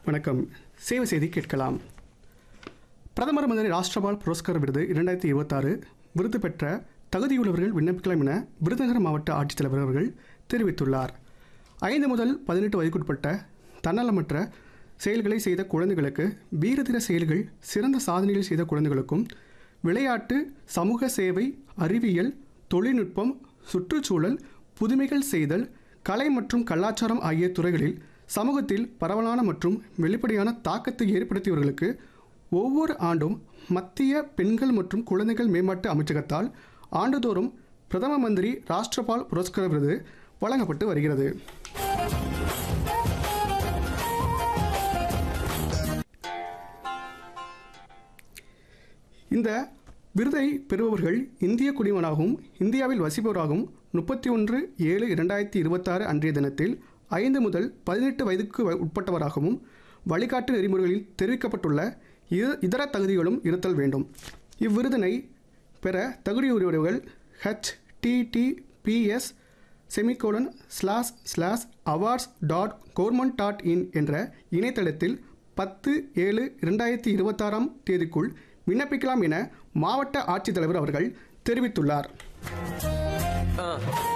வணக்கம் சேவை செய்தி கேட்கலாம் பிரதமர் மந்திரி ராஷ்டிரபால் புரஸ்கார் விருது இரண்டாயிரத்தி இருபத்தாறு விருது பெற்ற தகுதியுள்ளவர்கள் விண்ணப்பிக்கலாம் என விருதுநகர் மாவட்ட ஆட்சித்தலைவர் அவர்கள் தெரிவித்துள்ளார் ஐந்து முதல் பதினெட்டு வயதுக்குட்பட்ட தன்னலமற்ற செயல்களை செய்த குழந்தைகளுக்கு வீரதீர செயல்கள் சிறந்த சாதனைகள் செய்த குழந்தைகளுக்கும் விளையாட்டு சமூக சேவை அறிவியல் தொழில்நுட்பம் சுற்றுச்சூழல் புதுமைகள் செய்தல் கலை மற்றும் கலாச்சாரம் ஆகிய துறைகளில் சமூகத்தில் பரவலான மற்றும் வெளிப்படையான தாக்கத்தை ஏற்படுத்தியவர்களுக்கு ஒவ்வொரு ஆண்டும் மத்திய பெண்கள் மற்றும் குழந்தைகள் மேம்பாட்டு அமைச்சகத்தால் ஆண்டுதோறும் பிரதம மந்திரி ராஷ்டிரபால் புரஸ்கார் விருது வழங்கப்பட்டு வருகிறது இந்த விருதை பெறுபவர்கள் இந்திய குடிமகனாகவும் இந்தியாவில் வசிப்பவராகவும் முப்பத்தி ஒன்று ஏழு இரண்டாயிரத்தி இருபத்தாறு அன்றைய தினத்தில் ஐந்து முதல் பதினெட்டு வயதுக்கு வ- உட்பட்டவராகவும் வழிகாட்டு நெறிமுறைகளில் தெரிவிக்கப்பட்டுள்ள இத- இதர தகுதிகளும் இருத்தல் வேண்டும் இவ்விருதினை பெற தகுதியுடையவர்கள் H TTPS semicolon slash slash awards dot government dot in என்ற இணையதளத்தில் பத்து ஏழு இரண்டாயிரத்தி இருபத்தாறாம் தேதிக்குள் விண்ணப்பிக்கலாம் என மாவட்ட ஆட்சித்தலைவர் அவர்கள் தெரிவித்துள்ளார் ஆ